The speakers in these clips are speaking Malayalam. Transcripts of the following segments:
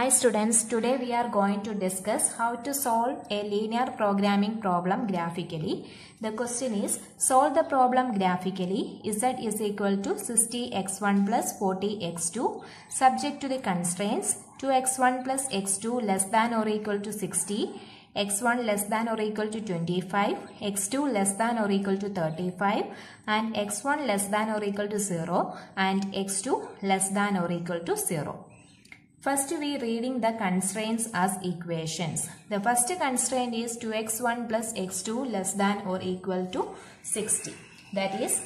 Hi students, today we are going to discuss how to solve a linear programming problem graphically. The question is, solve the problem graphically. Z is equal to 60x1 plus 40x2 subject to the constraints 2x1 plus x2 less than or equal to 60 x1 less than or equal to 25, x2 less than or equal to 35 and x1 less than or equal to 0 and x2 less than or equal to 0. First we reading the constraints as equations. The first constraint is 2x1 plus x2 less than or equal to 60. That is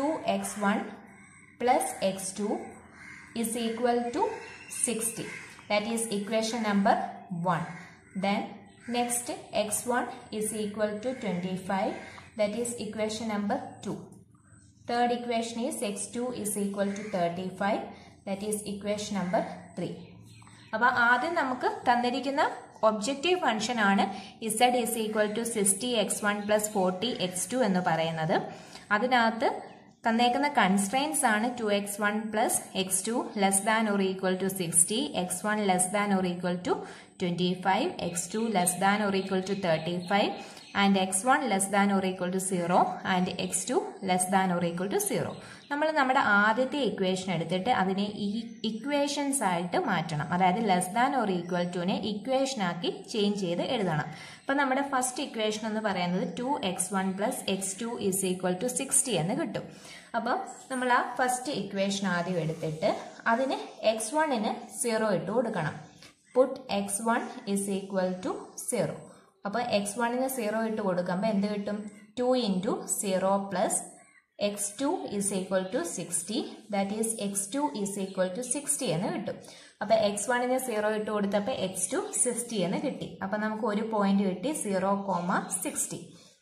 2x1 plus x2 is equal to 60. That is equation number 1. Then next x1 is equal to 25. That is equation number 2. Third equation is x2 is equal to 35. That is equation number 3. അപ്പോൾ ആദ്യം നമുക്ക് തന്നിരിക്കുന്ന ഒബ്ജക്റ്റീവ് ഫംഗ്ഷൻ ആണ് Z is equal to sixty X one plus forty X two എന്ന് പറയുന്നത് അതിനകത്ത് തന്നേക്കുന്ന കൺസ്ട്രെയിൻസ് ആണ് two X one plus X two less than or equal to sixty X one less than or equal to twenty five X two less than or equal to thirty five and X one less than or equal to zero and X two less than or equal to zero നമ്മൾ നമ്മുടെ ആദ്യത്തെ ഇക്വേഷൻ എടുത്തിട്ട് അതിനെ ഈ ഇക്വേഷൻസ് ആയിട്ട് മാറ്റണം അതായത് ലെസ് ദാൻ ഓർ ഈക്വൽ ടുവിനെ ഇക്വേഷൻ ആക്കി ചേഞ്ച് ചെയ്ത് എഴുതണം അപ്പം നമ്മുടെ ഫസ്റ്റ് ഇക്വേഷൻ എന്ന് പറയുന്നത് two X one plus X two is equal to sixty എന്ന് കിട്ടും അപ്പോൾ നമ്മൾ ആ ഫസ്റ്റ് ഇക്വേഷൻ ആദ്യം എടുത്തിട്ട് അതിന് എക്സ് വണ്ണിന് സീറോ ഇട്ട് കൊടുക്കണം put X one is equal to zero അപ്പോൾ എക്സ് വണ്ണിന് സീറോ ഇട്ട് കൊടുക്കുമ്പോൾ എന്ത് കിട്ടും two into zero plus X two is equal to sixty that is X two is equal to sixty എന്ന് കിട്ടും അപ്പോൾ എക്സ് വണ്ണിന് സീറോ ഇട്ട് കൊടുത്തപ്പോൾ എക്സ് ടു സിക്സ്റ്റി എന്ന് കിട്ടി അപ്പോൾ നമുക്ക് ഒരു പോയിന്റ് കിട്ടി സീറോ കോമ സിക്സ്റ്റി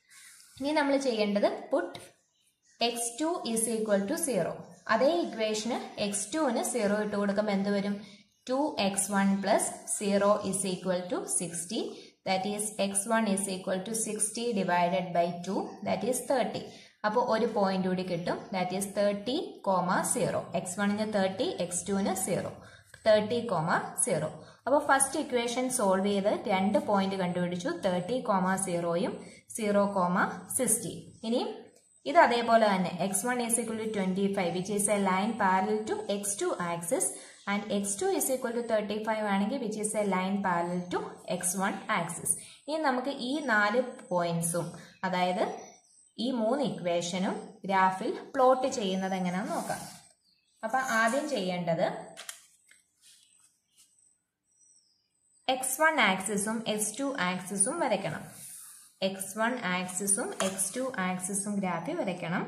ഇനി നമ്മൾ ചെയ്യേണ്ടത് put X two is equal to zero അതേ ഇക്വേഷന് എക്സ് ടുവിന് സീറോ ഇട്ട് കൊടുക്കുമ്പോൾ എന്ത് വരും two X one plus zero is equal to sixty that is X one is equal to sixty divided by two that is thirty അപ്പോൾ ഒരു പോയിന്റ് കൂടി കിട്ടും that is thirty comma zero X വണ്ണിന് തേർട്ടി എക്സ് ടുവിന് സീറോ തേർട്ടി കോമ സീറോ അപ്പോൾ ഫസ്റ്റ് ഇക്വേഷൻ സോൾവ് ചെയ്ത് രണ്ട് പോയിന്റ് കണ്ടുപിടിച്ചു തേർട്ടി കോമ സീറോയും സീറോ കോമ സിക്സ്റ്റി ഇനി ഇത് അതേപോലെ തന്നെ X one is equal to twenty five which is a line parallel to X two axis and X two is equal to thirty five ആണെങ്കിൽ which is a line parallel to X one axis ഇനി നമുക്ക് ഈ നാല് പോയിന്റ്സും അതായത് ഈ മൂന്ന് ഇക്വേഷനും ഗ്രാഫിൽ പ്ലോട്ട് ചെയ്യുന്നത് എങ്ങനെയാണെന്ന് നോക്കാം അപ്പൊ ആദ്യം ചെയ്യേണ്ടത് എക്സ് വൺ ആക്സിസും എക്സ് ടു ആക്സിസും വരയ്ക്കണം എക്സ് വൺ ആക്സിസും എക്സ് ടു ആക്സിസും ഗ്രാഫിൽ വരയ്ക്കണം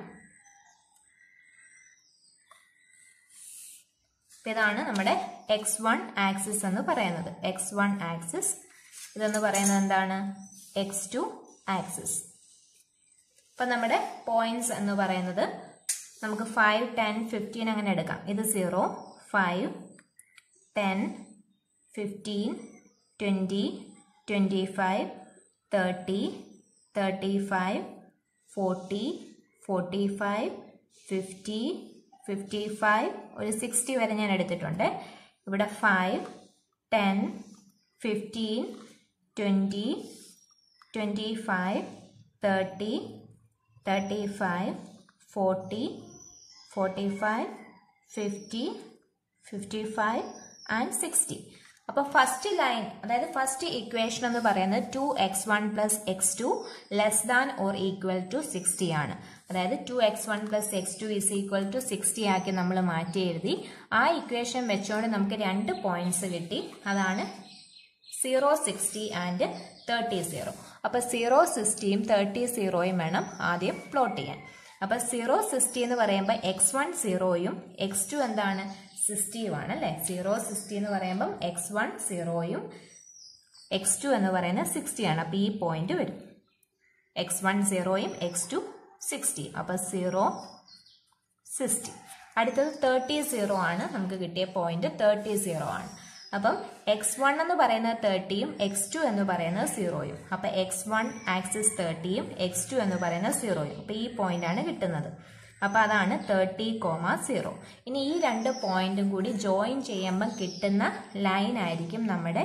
ഇതാണ് നമ്മുടെ എക്സ് വൺ ആക്സിസ് എന്ന് പറയുന്നത് എക്സ് വൺ ആക്സിസ് ഇതെന്ന് പറയുന്നത് എന്താണ് എക്സ് ടു ആക്സിസ് ഇപ്പൊ നമ്മുടെ പോയിന്റ്സ് എന്ന് പറയുന്നത് നമുക്ക് ഫൈവ് ടെൻ ഫിഫ്റ്റീൻ അങ്ങനെ എടുക്കാം ഇത് zero five ten fifteen twenty twenty five thirty thirty five forty forty five fifty fifty five ഒരു സിക്സ്റ്റി വരെ ഞാൻ എടുത്തിട്ടുണ്ട് ഇവിടെ five ten fifteen twenty twenty five thirty thirty five forty forty five fifty fifty five and sixty അപ്പോൾ ഫസ്റ്റ് ലൈൻ അതായത് ഫസ്റ്റ് ഇക്വേഷൻ എന്ന് പറയുന്നത് two X one plus X two less than or equal to sixty ആണ് അതായത് two X one plus X two is equal to sixty ആക്കി നമ്മൾ മാറ്റി എഴുതി ആ ഇക്വേഷൻ വെച്ചുകൊണ്ട് നമുക്ക് രണ്ട് പോയിന്റ്സ് കിട്ടി അതാണ് zero sixty and thirty zero അപ്പോൾ സീറോ സിക്സ്റ്റിയും തേർട്ടി സീറോയും വേണം ആദ്യം പ്ലോട്ട് ചെയ്യാൻ അപ്പോൾ സീറോ സിക്സ്റ്റി എന്ന് പറയുമ്പോൾ എക്സ് വൺ സീറോയും എക്സ് ടു എന്താണ് സിക്സ്റ്റിയും ആണ് അല്ലേ സീറോ സിക്സ്റ്റി എന്ന് പറയുമ്പം എക്സ് വൺ സീറോയും എക്സ് ടു എന്ന് പറയുന്നത് സിക്സ്റ്റി ആണ് അപ്പോൾ ഈ പോയിന്റ് വരും എക്സ് വൺ സീറോയും എക്സ് ടു സിക്സ്റ്റി അപ്പോൾ സീറോ സിക്സ്റ്റി അടുത്തത് തേർട്ടി സീറോ ആണ് നമുക്ക് കിട്ടിയ പോയിന്റ് തേർട്ടി സീറോ ആണ് അപ്പം എക്സ് വൺ എന്ന് പറയുന്നത് തേർട്ടിയും എക്സ് ടു എന്ന് പറയുന്നത് സീറോയും അപ്പം എക്സ് വൺ ആക്സിസ് തേർട്ടിയും എക്സ് ടു എന്ന് പറയുന്നത് സീറോയും അപ്പം ഈ പോയിന്റ് ആണ് കിട്ടുന്നത് അപ്പോൾ അതാണ് തേർട്ടി കോമ സീറോ ഇനി ഈ രണ്ട് പോയിന്റും കൂടി ജോയിൻ ചെയ്യുമ്പം കിട്ടുന്ന ലൈൻ ആയിരിക്കും നമ്മുടെ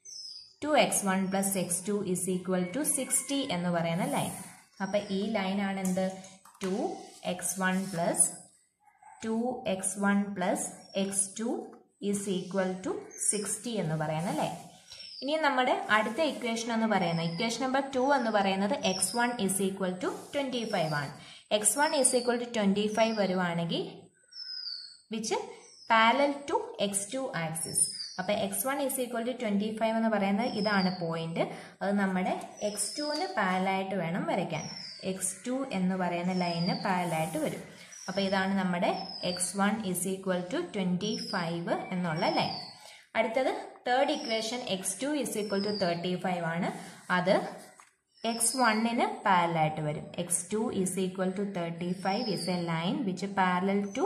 two X one plus X two is equal to sixty എന്ന് പറയുന്ന ലൈൻ അപ്പം ഈ ലൈനാണ് എന്ത് two X one plus two X one plus X two is equal to sixty എന്ന് പറയുന്ന ലൈൻ ഇനി നമ്മുടെ അടുത്ത ഇക്വേഷൻ എന്ന് പറയുന്നത് ഇക്വേഷൻ നമ്പർ ടു എന്ന് പറയുന്നത് X one is equal to twenty five ആണ് X one is equal to twenty five വരുവാണെങ്കിൽ which parallel to X two axis അപ്പോൾ X one is equal to twenty five എന്ന് പറയുന്നത് ഇതാണ് പോയിന്റ് അത് നമ്മുടെ എക്സ് ടുവിന് പാരലായിട്ട് വേണം വരയ്ക്കാൻ എക്സ് ടു എന്ന് പറയുന്ന ലൈനിന് പാരലായിട്ട് വരും അപ്പോൾ ഇതാണ് നമ്മുടെ X one is equal to twenty five എന്നുള്ള ലൈൻ അടുത്തത് third equation X two is equal to thirty five ആണ് അത് എക്സ് വണ്ണിന് പാരലായിട്ട് വരും X two is equal to thirty five is a line which parallel to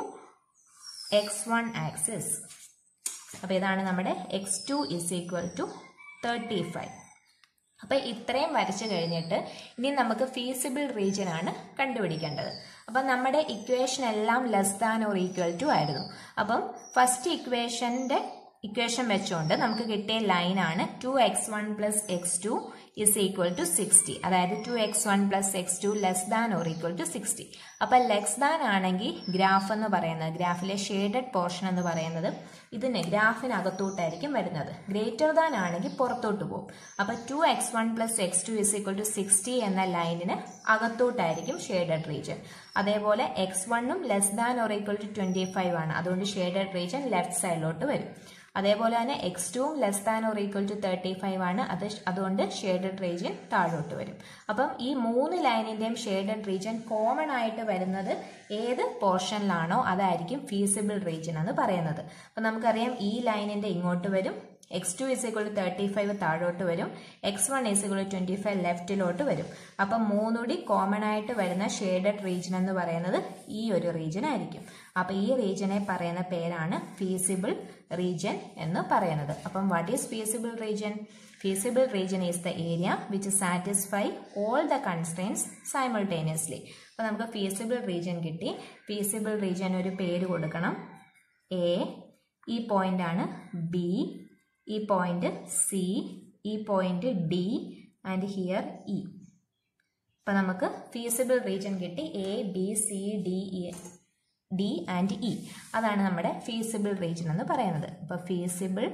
X one axis അപ്പോൾ ഇതാണ് നമ്മുടെ X two is equal to thirty five അപ്പോൾ ഇത്രയും വരച്ചു കഴിഞ്ഞിട്ട് ഇനി നമുക്ക് ഫീസിബിൾ റീജിയൻ ആണ് കണ്ടുപിടിക്കേണ്ടത് അപ്പം നമ്മുടെ ഇക്വേഷൻ എല്ലാം less than or equal to ആയിരുന്നു അപ്പം ഫസ്റ്റ് ഇക്വേഷൻ്റെ ഇക്വേഷൻ വെച്ചുകൊണ്ട് നമുക്ക് കിട്ടിയ ലൈനാണ് two X one plus X two is equal to sixty അതായത് two X one plus X two less than or equal to sixty അപ്പം ലെസ് ദാൻ ആണെങ്കിൽ ഗ്രാഫ് എന്ന് പറയുന്നത് ഗ്രാഫിലെ ഷെയ്ഡഡ് പോർഷൻ എന്ന് പറയുന്നത് ഇതിന് ഗ്രാഫിനകത്തോട്ടായിരിക്കും വരുന്നത് ഗ്രേറ്റർ ദാൻ ആണെങ്കിൽ പുറത്തോട്ട് പോകും അപ്പം two X one plus X two is equal to sixty എന്ന ലൈനിന് അകത്തോട്ടായിരിക്കും ഷെയ്ഡഡ് റീജിയൻ അതേപോലെ എക്സ് വണ്ണും less than or equal to twenty five ആണ് അതുകൊണ്ട് ഷെയ്ഡഡ് റീജിയൻ ലെഫ്റ്റ് സൈഡിലോട്ട് വരും അതേപോലെ തന്നെ എക്സ് ടുവും less than or equal to thirty five ആണ് അത് അതുകൊണ്ട് ഷെയ്ഡഡ് റീജിയൻ താഴോട്ട് വരും അപ്പം ഈ മൂന്ന് ലൈനിൻ്റെയും ഷെയ്ഡഡ് റീജിയൻ കോമൺ ആയിട്ട് വരുന്നത് ഏത് പോർഷനിലാണോ അതായിരിക്കും ഫീസിബിൾ റീജിയൻ എന്ന് പറയുന്നത് അപ്പം നമുക്കറിയാം ഈ ലൈനിൻ്റെ ഇങ്ങോട്ട് വരും X two is equal thirty five താഴോട്ട് വരും X one is equal twenty five ലെഫ്റ്റിലോട്ട് വരും അപ്പം മൂന്നുകൂടി കോമൺ ആയിട്ട് വരുന്ന ഷെയ്ഡഡ് റീജിയൻ എന്ന് പറയുന്നത് ഈ ഒരു റീജിയൻ ആയിരിക്കും അപ്പം ഈ റീജിയനെ പറയുന്ന പേരാണ് ഫീസിബിൾ റീജിയൻ എന്ന് പറയുന്നത് അപ്പം what is feasible region feasible region is the area which satisfy all the constraints simultaneously അപ്പം നമുക്ക് ഫീസിബിൾ റീജിയൻ കിട്ടി ഫീസിബിൾ റീജിയൻ ഒരു പേര് കൊടുക്കണം എ ഈ പോയിന്റ് ആണ് ബി ഈ പോയിന്റ് സി ഈ point D and here E അപ്പം നമുക്ക് ഫീസിബിൾ റീജിയൻ കിട്ടി A B C D E D and E അതാണ് നമ്മുടെ ഫീസിബിൾ റീജിയൻ എന്ന് പറയുന്നത് അപ്പോൾ feasible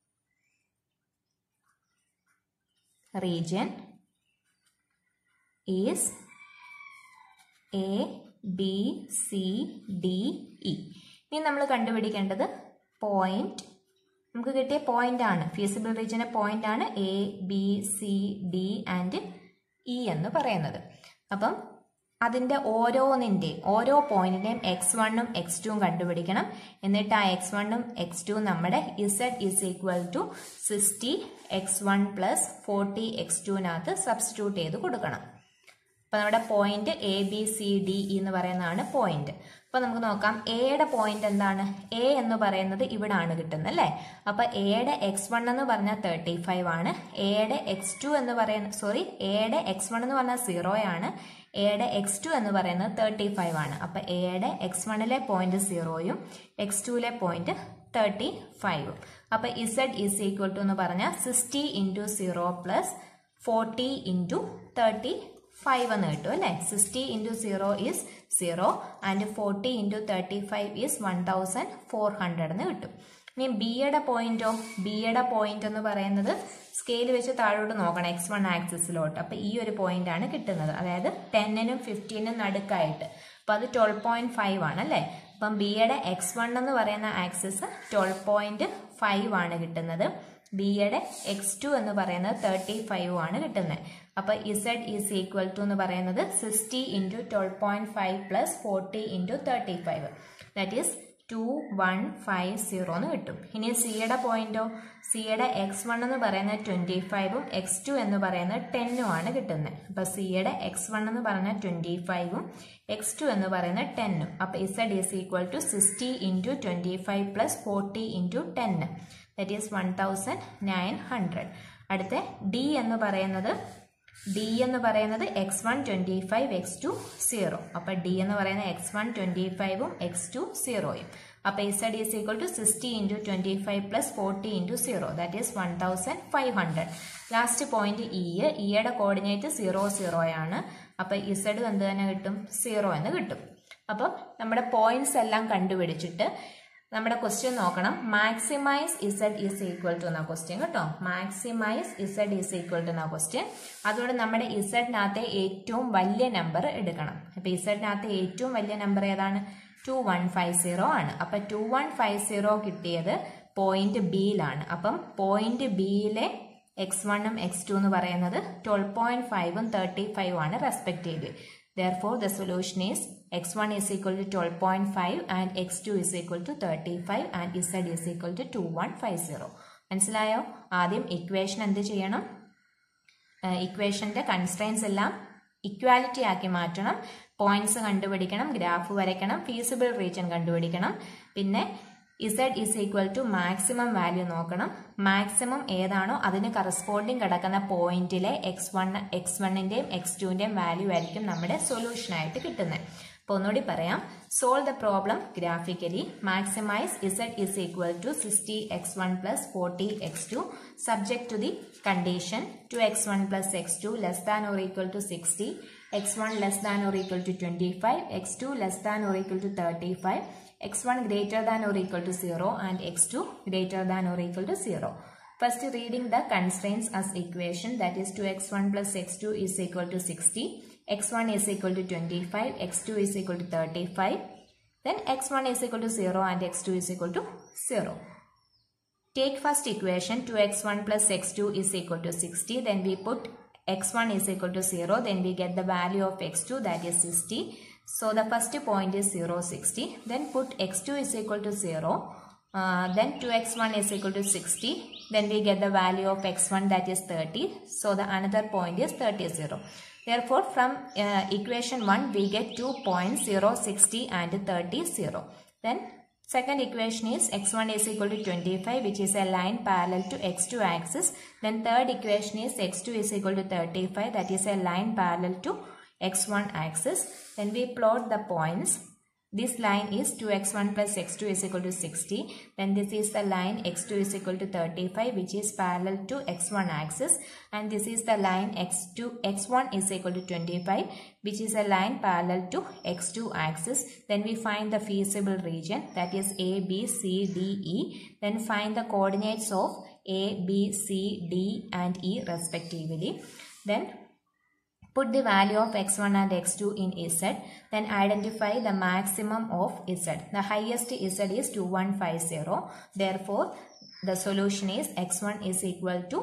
region is A B C D E ഇനി നമ്മൾ കണ്ടുപിടിക്കേണ്ടത് പോയിന്റ് നമുക്ക് കിട്ടിയ പോയിന്റ് ആണ് ഫീസിബിൾ റീജിയന്റെ പോയിന്റ് ആണ് A B C D and E എന്ന് പറയുന്നത് അപ്പം അതിൻ്റെ ഓരോന്നിൻ്റെയും ഓരോ പോയിന്റിൻ്റെയും എക്സ് വണ്ണും എക്സ് ടുവും കണ്ടുപിടിക്കണം എന്നിട്ട് ആ എക്സ് വണ്ണും എക്സ് ടുവും നമ്മുടെ Z is equal to sixty X one plus forty X ടുവിനകത്ത് സബ്സ്റ്റിറ്റ്യൂട്ട് ചെയ്ത് കൊടുക്കണം അപ്പോൾ നമ്മുടെ point A B C D എന്ന് പറയുന്നതാണ് പോയിന്റ് അപ്പോൾ നമുക്ക് നോക്കാം എയുടെ പോയിന്റ് എന്താണ് എ എന്ന് പറയുന്നത് ഇവിടെ ആണ് കിട്ടുന്നത് അല്ലേ അപ്പോൾ എയുടെ എക്സ് വൺ എന്ന് പറഞ്ഞാൽ തേർട്ടി ഫൈവ് ആണ് എയുടെ എക്സ് ടു എന്ന് പറയുന്ന സോറി എയുടെ എക്സ് വൺ എന്ന് പറഞ്ഞാൽ സീറോ ആണ് എയുടെ എക്സ് ടു എന്ന് പറയുന്നത് തേർട്ടി ഫൈവ് ആണ് അപ്പോൾ എയുടെ എക്സ് വണ്ണിലെ പോയിന്റ് സീറോയും എക്സ് ടുവിലെ പോയിന്റ് തേർട്ടി ഫൈവും അപ്പോൾ ഇസഡ് ഈസ് ഈക്വൽ ടു എന്ന് പറഞ്ഞാൽ sixty into zero plus forty into thirty five എന്ന് കിട്ടും അല്ലേ sixty into zero is zero and forty into thirty five is one thousand four hundred എന്ന് കിട്ടും ഇനി ബിയുടെ പോയിന്റോ ബിയുടെ പോയിന്റ് എന്ന് പറയുന്നത് സ്കെയിൽ വെച്ച് താഴോട്ട് നോക്കണം എക്സ് വൺ ആക്സിസിലോട്ട് അപ്പോൾ ഈ ഒരു പോയിന്റ് ആണ് കിട്ടുന്നത് അതായത് ടെന്നിനും ഫിഫ്റ്റീനും നടുക്കായിട്ട് അപ്പോൾ അത് ട്വൽവ് പോയിന്റ് ഫൈവ് ആണ് അല്ലേ അപ്പം ബിയുടെ എക്സ് വൺ എന്ന് പറയുന്ന ആക്സിസ് ട്വൽവ് പോയിന്റ് ഫൈവ് ആണ് കിട്ടുന്നത് ബിയുടെ എക്സ് ടു എന്ന് പറയുന്നത് തേർട്ടി ഫൈവ് ആണ് കിട്ടുന്നത് അപ്പോൾ ഇസഡ് ഈസ് ഈക്വൽ ടു എന്ന് പറയുന്നത് sixty into twelve point five plus forty into thirty five that is two one five zero എന്ന് കിട്ടും ഇനി സിയുടെ പോയിന്റോ സിയുടെ എക്സ് വൺ എന്ന് പറയുന്നത് ട്വൻറ്റി ഫൈവും എക്സ് ടു എന്ന് പറയുന്നത് ടെന്നും ആണ് കിട്ടുന്നത് അപ്പോൾ സിയുടെ എക്സ് വൺ എന്ന് പറഞ്ഞാൽ ട്വൻറ്റി ഫൈവും എക്സ് ടു എന്ന് പറയുന്നത് ടെന്നും അപ്പോൾ Z is equal to sixty into twenty five plus forty into ten that is one thousand nine hundred അടുത്ത ഡി എന്ന് പറയുന്നത് ഡി എന്ന് പറയുന്നത് X one twenty five X two zero അപ്പോൾ ഡി എന്ന് പറയുന്നത് എക്സ് വൺ ട്വൻറ്റി ഫൈവും എക്സ് ടു സീറോയും അപ്പോൾ Z is equal to sixty into twenty five plus forty into zero that is one thousand five hundred last point E ഇയുടെ കോർഡിനേറ്റ് സീറോ സീറോയാണ് അപ്പോൾ ഇസഡ് എന്ത് തന്നെ കിട്ടും സീറോ എന്ന് കിട്ടും അപ്പോൾ നമ്മുടെ പോയിന്റ്സ് എല്ലാം കണ്ടുപിടിച്ചിട്ട് നമ്മുടെ ക്വസ്റ്റ്യൻ നോക്കണം maximize Z is equal to എന്ന ക്വസ്റ്റ്യൻ കേട്ടോ maximize Z is equal to എന്ന ക്വസ്റ്റ്യൻ അതുകൊണ്ട് നമ്മുടെ ഇസഡിനകത്തെ ഏറ്റവും വലിയ നമ്പർ എടുക്കണം അപ്പോൾ ഇസഡിനകത്തെ ഏറ്റവും വലിയ നമ്പർ ഏതാണ് ടു വൺ ഫൈവ് സീറോ ആണ് അപ്പം ടു വൺ ഫൈവ് സീറോ കിട്ടിയത് പോയിന്റ് ബിയിലാണ് അപ്പം പോയിന്റ് ബിയിലെ എക്സ് വണ്ണും എക്സ് ടു എന്ന് പറയുന്നത് ട്വൽവ് പോയിന്റ് ഫൈവും തേർട്ടി ഫൈവ് ആണ് respectively Therefore, the solution is x1 is equal to 12.5 and x2 is equal to 35 and z is equal to 2150. മനസ്സിലായോ ആദ്യം ഇക്വേഷൻ എന്ത് ചെയ്യണം ഇക്വേഷൻ്റെ കൺസ്ട്രെയിൻസ് എല്ലാം ഇക്വാലിറ്റി ആക്കി മാറ്റണം പോയിന്റ്സ് കണ്ടുപിടിക്കണം ഗ്രാഫ് വരയ്ക്കണം ഫീസിബിൾ റീജൻ കണ്ടുപിടിക്കണം പിന്നെ Z is equal to maximum value നോക്കണം മാക്സിമം ഏതാണോ അതിന് കറസ്പോണ്ടിങ് കിടക്കുന്ന പോയിന്റിലെ എക്സ് വൺ എക്സ് വണ്ണിൻ്റെയും എക്സ് ടുവിൻ്റെയും വാല്യൂ ആയിരിക്കും നമ്മുടെ സൊല്യൂഷനായിട്ട് കിട്ടുന്നത് അപ്പോൾ ഒന്നുകൂടി പറയാം solve the problem graphically maximize Z is equal to sixty X one plus forty X two subject to the condition two X one plus X two less than or equal to sixty X one less than or equal to twenty five X two less than or equal to thirty five x1 greater than or equal to 0 and x2 greater than or equal to 0. First reading the constraints as equation that is 2x1 plus x2 is equal to 60, x1 is equal to 25, x2 is equal to 35, then x1 is equal to 0 and x2 is equal to 0. Take first equation 2x1 plus x2 is equal to 60 then we put x1 is equal to 0 then we get the value of x2 that is 60 so the first point is 0, 60. Then put x2 is equal to 0. Uh, then 2x1 is equal to 60. Then we get the value of x1 that is 30. So the another point is 30, 0. Therefore, from uh, equation 1, we get two points 0, 60 and 30, 0. Then second equation is x1 is equal to 25 which is a line parallel to x2 axis. Then third equation is x2 is equal to 35 that is a line parallel to x1 axis. Then we plot the points. This line is 2x1 plus x2 is equal to 60. Then this is the line x2 is equal to 35 which is parallel to x1 axis. And this is the line x2, x1 is equal to 25 which is a line parallel to x2 axis. Then we find the feasible region that is A, B, C, D, E. Then find the coordinates of A, B, C, D and E respectively. Then Put the value of x1 and x2 in z. Then identify the maximum of z. The highest z is 2150. Therefore, the solution is x1 is equal to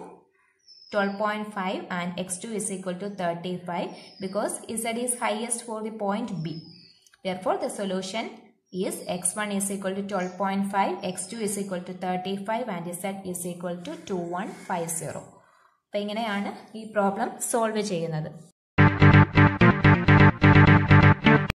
12.5 and x2 is equal to 35 because z is highest for the point B. Therefore, the solution is x1 is equal to 12.5, x2 is equal to 35 and z is equal to 2150. അപ്പോൾ ഇങ്ങനെയാണ് ഈ പ്രോബ്ലം സോൾവ് ചെയ്യുന്നത്